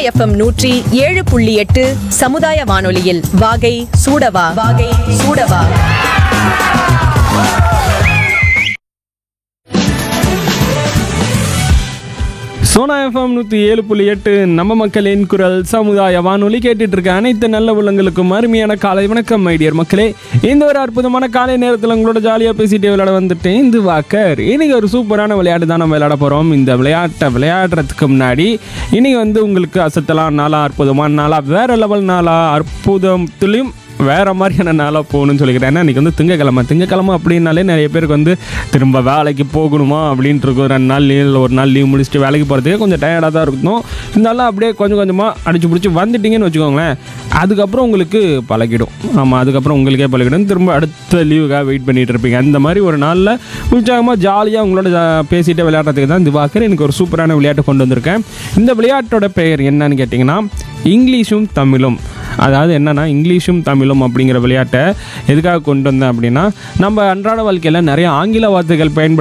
FM நூற்றி ஏழு புள்ளி எட்டு சமுதாய வானொலியில் வாகை சூடவா வாகை சூடவா சோனா எஃப்எம் நூற்றி ஏழு புள்ளி எட்டு நம்ம மக்களின் குரல் சமுதாய வானொலி கேட்டுட்டு இருக்க அனைத்து நல்ல உள்ளங்களுக்கும் அருமையான காலை வணக்கம் மைடியர் மக்களே இந்த ஒரு அற்புதமான காலை நேரத்தில் உங்களோட ஜாலியாக பேசிட்டு விளையாட வந்துட்டேன் இந்த வாக்கர் இன்னைக்கு ஒரு சூப்பரான விளையாட்டு தான் நம்ம விளையாட போகிறோம் இந்த விளையாட்டை விளையாடுறதுக்கு முன்னாடி இன்னைக்கு வந்து உங்களுக்கு அசத்தலாம் நாளா அற்புதமான நாளா வேற லெவல் நாளா அற்புதத்துலேயும் வேற மாதிரியான நாளாக போகணும்னு சொல்லிக்கிறேன் ஏன்னா இன்றைக்கி வந்து திங்கக்கிழமை திங்கக்கிழமை அப்படின்னாலே நிறைய பேருக்கு வந்து திரும்ப வேலைக்கு போகணுமா அப்படின்ட்டு இருக்கும் ரெண்டு நாள் லீவ் இல்லை ஒரு நாள் லீவ் முடிச்சுட்டு வேலைக்கு போகிறதுக்கே கொஞ்சம் டயர்டாக தான் இருக்கும் இருந்தாலும் அப்படியே கொஞ்சம் கொஞ்சமாக அடிச்சு பிடிச்சி வந்துட்டீங்கன்னு வச்சுக்கோங்களேன் அதுக்கப்புறம் உங்களுக்கு பழகிடும் ஆமாம் அதுக்கப்புறம் உங்களுக்கே பழகிடும் திரும்ப அடுத்த லீவுக்காக வெயிட் பண்ணிட்டு இருப்பீங்க அந்த மாதிரி ஒரு நாளில் உற்சாகமாக ஜாலியாக உங்களோட ஜா- பேசிட்டு விளையாடுறதுக்கு தான் திவாகர் எனக்கு ஒரு சூப்பரான விளையாட்டு கொண்டு வந்திருக்கேன் இந்த விளையாட்டோட பெயர் என்னன்னு கேட்டிங்கன்னா இங்கிலீஷும் தமிழும் அதாவது என்னன்னா இங்கிலீஷும் தமிழும் அப்படிங்கிற விளையாட்டை எதுக்காக கொண்டு வந்தேன் அப்படின்னா நம்ம அன்றாட வாழ்க்கையில் நிறைய ஆங்கில வார்த்தைகள் பயன்படுத்தி